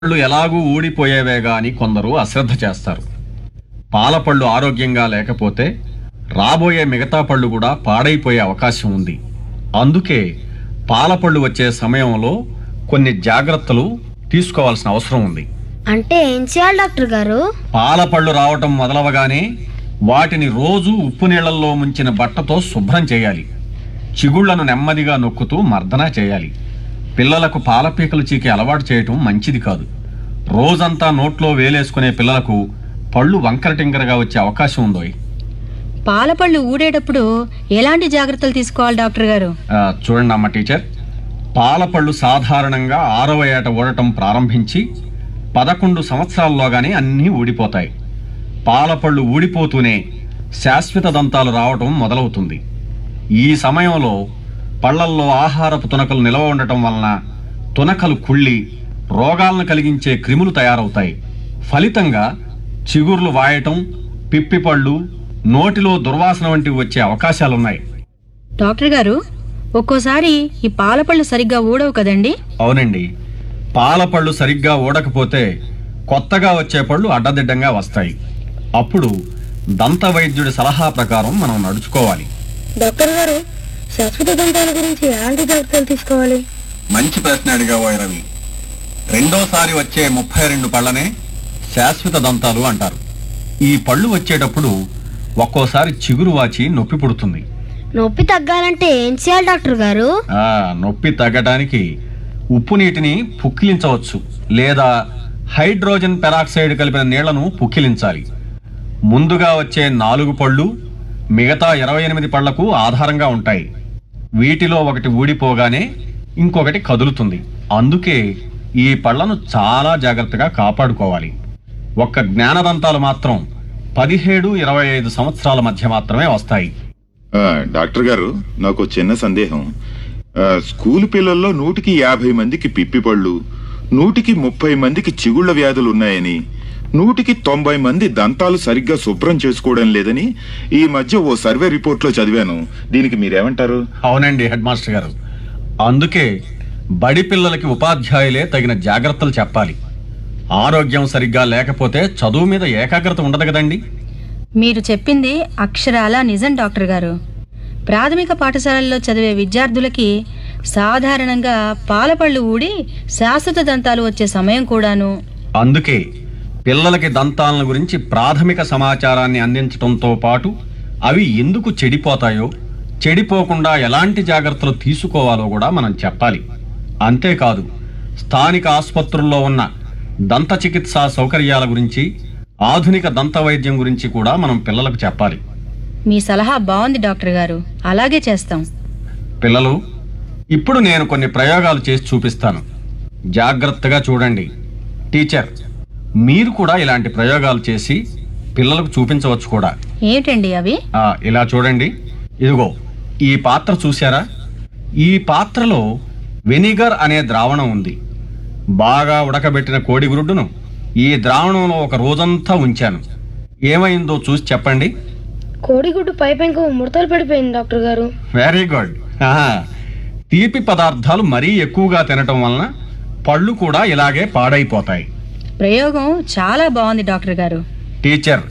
పళ్ళు ఎలాగూ ఊడిపోయేవేగా అని కొందరు అశ్రద్ధ చేస్తారు పాలపళ్ళు ఆరోగ్యంగా లేకపోతే రాబోయే మిగతా పళ్ళు కూడా పాడైపోయే అవకాశం ఉంది అందుకే పాలపళ్ళు వచ్చే సమయంలో కొన్ని జాగ్రత్తలు తీసుకోవాల్సిన అవసరం ఉంది అంటే ఏం చేయాలి డాక్టర్ గారు పాలపళ్ళు రావటం మొదలవగానే వాటిని రోజు ఉప్పు నీళ్లలో ముంచిన బట్టతో శుభ్రం చేయాలి చిగుళ్లను నెమ్మదిగా నొక్కుతూ మర్దన చేయాలి పిల్లలకు పాలపీకలు చీకే అలవాటు చేయటం మంచిది కాదు రోజంతా నోట్లో వేలేసుకునే పిల్లలకు పళ్ళు వంకరటింకరగా వచ్చే అవకాశం ఉందో పాలపళ్ళు ఊడేటప్పుడు ఎలాంటి జాగ్రత్తలు తీసుకోవాలి డాక్టర్ గారు చూడండి అమ్మ టీచర్ పాలపళ్ళు సాధారణంగా ఆరవ ఏట ఊడటం ప్రారంభించి పదకొండు సంవత్సరాల్లోగానే అన్నీ ఊడిపోతాయి పాలపళ్ళు ఊడిపోతూనే శాశ్వత దంతాలు రావటం మొదలవుతుంది ఈ సమయంలో పళ్ళల్లో ఆహారపు తునకలు నిలవ ఉండటం వలన తునకలు కుళ్ళి రోగాలను కలిగించే క్రిములు తయారవుతాయి ఫలితంగా చిగుర్లు వాయటం పిప్పిపళ్ళు నోటిలో దుర్వాసన వంటివి వచ్చే అవకాశాలున్నాయి డాక్టర్ గారు ఒక్కోసారి ఈ పాలపళ్ళు సరిగ్గా ఊడవు కదండి అవునండి పాల పళ్ళు సరిగ్గా ఊడకపోతే కొత్తగా వచ్చే పళ్ళు అడ్డదిడ్డంగా వస్తాయి అప్పుడు దంత వైద్యుడి సలహా ప్రకారం మనం నడుచుకోవాలి డాక్టర్ గారు శాశ్వత దంతాల గురించి ఎలాంటి జాగ్రత్తలు తీసుకోవాలి మంచి ప్రశ్న అడిగావు రవి రెండోసారి వచ్చే ముప్పై రెండు పళ్ళనే శాశ్వత దంతాలు అంటారు ఈ పళ్ళు వచ్చేటప్పుడు ఒక్కోసారి చిగురు వాచి నొప్పి పుడుతుంది నొప్పి తగ్గాలంటే ఏం చేయాలి డాక్టర్ గారు ఆ నొప్పి తగ్గడానికి ఉప్పు నీటిని పుక్కిలించవచ్చు లేదా హైడ్రోజన్ పెరాక్సైడ్ కలిపిన నీళ్లను పుక్కిలించాలి ముందుగా వచ్చే నాలుగు పళ్ళు మిగతా ఇరవై ఎనిమిది పళ్లకు ఆధారంగా ఉంటాయి వీటిలో ఒకటి ఊడిపోగానే ఇంకొకటి కదులుతుంది అందుకే ఈ పళ్లను చాలా జాగ్రత్తగా కాపాడుకోవాలి ఒక్క జ్ఞానదంతాలు మాత్రం పదిహేడు ఇరవై ఐదు సంవత్సరాల మధ్య మాత్రమే వస్తాయి ఆ, డాక్టర్ గారు నాకు చిన్న సందేహం ఆ, స్కూల్ పిల్లల్లో నూటికి యాభై మందికి పిప్పిపళ్ళు నూటికి ముప్పై మందికి చిగుళ్ల వ్యాధులు ఉన్నాయని నూటికి తొంభై మంది దంతాలు సరిగ్గా శుభ్రం చేసుకోవడం లేదని ఈ మధ్య ఓ సర్వే రిపోర్ట్లో చదివాను దీనికి మీరేమంటారు అవునండి హెడ్ మాస్టర్ గారు అందుకే బడి పిల్లలకి ఉపాధ్యాయులే తగిన జాగ్రత్తలు చెప్పాలి ఆరోగ్యం సరిగ్గా లేకపోతే చదువు మీద ఏకాగ్రత ఉండదు కదండి మీరు చెప్పింది అక్షరాల నిజం డాక్టర్ గారు ప్రాథమిక పాఠశాలల్లో చదివే విద్యార్థులకి సాధారణంగా పాలపళ్ళు ఊడి శాశ్వత దంతాలు వచ్చే సమయం కూడాను అందుకే పిల్లలకి దంతాలను గురించి ప్రాథమిక సమాచారాన్ని అందించడంతో పాటు అవి ఎందుకు చెడిపోతాయో చెడిపోకుండా ఎలాంటి జాగ్రత్తలు తీసుకోవాలో కూడా మనం చెప్పాలి అంతేకాదు స్థానిక ఆసుపత్రుల్లో ఉన్న దంత చికిత్సా సౌకర్యాల గురించి ఆధునిక దంత వైద్యం గురించి కూడా మనం పిల్లలకు చెప్పాలి మీ సలహా బాగుంది డాక్టర్ గారు అలాగే చేస్తాం పిల్లలు ఇప్పుడు నేను కొన్ని ప్రయోగాలు చేసి చూపిస్తాను జాగ్రత్తగా చూడండి టీచర్ మీరు కూడా ఇలాంటి ప్రయోగాలు చేసి పిల్లలకు చూపించవచ్చు కూడా ఏమిటండి అవి ఆ, ఇలా చూడండి ఇదిగో ఈ పాత్ర చూశారా ఈ పాత్రలో వెనిగర్ అనే ద్రావణం ఉంది బాగా ఉడకబెట్టిన కోడిగురుడును ఈ ద్రావణంలో ఒక రోజంతా ఉంచాను ఏమైందో చూసి చెప్పండి కోడిగుడ్డు పైపెంకు ముడతలు పడిపోయింది డాక్టర్ గారు వెరీ గుడ్ ఆహా. తీపి పదార్థాలు మరీ ఎక్కువగా తినటం వలన పళ్ళు కూడా ఇలాగే పాడైపోతాయి ప్రయోగం చాలా బాగుంది డాక్టర్ గారు టీచర్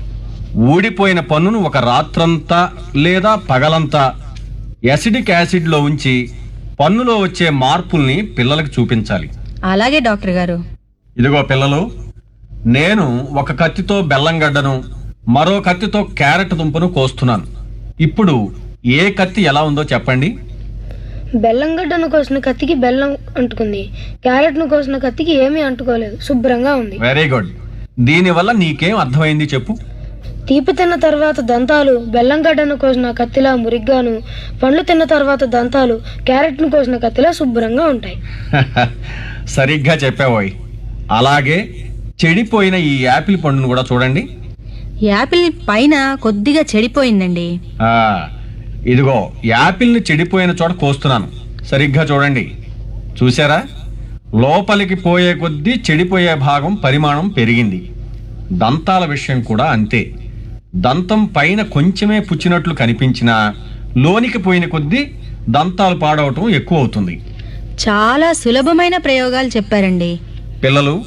ఊడిపోయిన పన్నును ఒక రాత్రంతా లేదా పగలంతా ఎసిడిక్ యాసిడ్లో ఉంచి పన్నులో వచ్చే మార్పుల్ని పిల్లలకు చూపించాలి అలాగే డాక్టర్ గారు ఇదిగో పిల్లలు నేను ఒక కత్తితో బెల్లం గడ్డను మరో కత్తితో క్యారెట్ దుంపను కోస్తున్నాను ఇప్పుడు ఏ కత్తి ఎలా ఉందో చెప్పండి బెల్లం గడ్డను కోసిన కత్తికి బెల్లం అంటుకుంది క్యారెట్ ను కోసిన కత్తికి ఏమీ అంటుకోలేదు శుభ్రంగా ఉంది వెరీ గుడ్ దీనివల్ల నీకేం అర్థమైంది చెప్పు తీపి తిన్న తర్వాత దంతాలు బెల్లం గడ్డను కోసిన కత్తిలా మురిగ్గాను పండ్లు తిన్న తర్వాత దంతాలు క్యారెట్ ను కోసిన కత్తిలా శుభ్రంగా ఉంటాయి సరిగ్గా చెప్పావోయ్ అలాగే చెడిపోయిన ఈ యాపిల్ పండును కూడా చూడండి యాపిల్ పైన కొద్దిగా చెడిపోయిందండి ఆ, ఇదిగో యాపిల్ని చెడిపోయిన చోట కోస్తున్నాను సరిగ్గా చూడండి చూసారా లోపలికి పోయే కొద్దీ చెడిపోయే భాగం పరిమాణం పెరిగింది దంతాల విషయం కూడా అంతే దంతం పైన కొంచెమే పుచ్చినట్లు కనిపించినా లోనికి పోయిన కొద్దీ దంతాలు పాడవటం ఎక్కువ అవుతుంది చాలా సులభమైన ప్రయోగాలు చెప్పారండి పిల్లలు